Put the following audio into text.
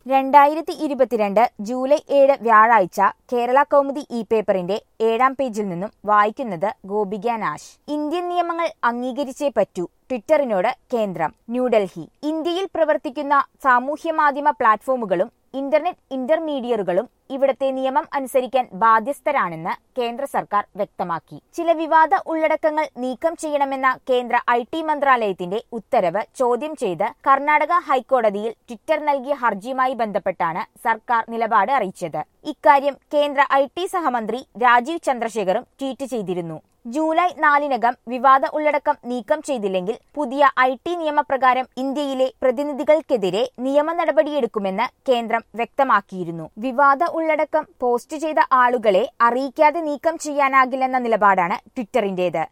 രണ്ടായിരത്തി ഇരുപത്തിരണ്ട് ജൂലൈ ഏഴ് വ്യാഴാഴ്ച കേരള കൗമുദി ഇ പേപ്പറിന്റെ ഏഴാം പേജിൽ നിന്നും വായിക്കുന്നത് ഗോപിക നാശ് ഇന്ത്യൻ നിയമങ്ങൾ അംഗീകരിച്ചേ പറ്റൂ ട്വിറ്ററിനോട് കേന്ദ്രം ന്യൂഡൽഹി ഇന്ത്യയിൽ പ്രവർത്തിക്കുന്ന സാമൂഹ്യ മാധ്യമ പ്ലാറ്റ്ഫോമുകളും ഇന്റർനെറ്റ് ഇന്റർമീഡിയറുകളും ഇവിടത്തെ നിയമം അനുസരിക്കാൻ ബാധ്യസ്ഥരാണെന്ന് കേന്ദ്ര സർക്കാർ വ്യക്തമാക്കി ചില വിവാദ ഉള്ളടക്കങ്ങൾ നീക്കം ചെയ്യണമെന്ന കേന്ദ്ര ഐ ടി മന്ത്രാലയത്തിന്റെ ഉത്തരവ് ചോദ്യം ചെയ്ത് കർണാടക ഹൈക്കോടതിയിൽ ട്വിറ്റർ നൽകിയ ഹർജിയുമായി ബന്ധപ്പെട്ടാണ് സർക്കാർ നിലപാട് അറിയിച്ചത് ഇക്കാര്യം കേന്ദ്ര ഐ ടി സഹമന്ത്രി രാജീവ് ചന്ദ്രശേഖറും ട്വീറ്റ് ചെയ്തിരുന്നു ജൂലൈ നാലിനകം വിവാദ ഉള്ളടക്കം നീക്കം ചെയ്തില്ലെങ്കിൽ പുതിയ ഐ ടി നിയമപ്രകാരം ഇന്ത്യയിലെ പ്രതിനിധികൾക്കെതിരെ നിയമ നടപടിയെടുക്കുമെന്ന് കേന്ദ്രം വ്യക്തമാക്കിയിരുന്നു വിവാദ ഉള്ളടക്കം പോസ്റ്റ് ചെയ്ത ആളുകളെ അറിയിക്കാതെ നീക്കം ചെയ്യാനാകില്ലെന്ന നിലപാടാണ് ട്വിറ്ററിന്റേത്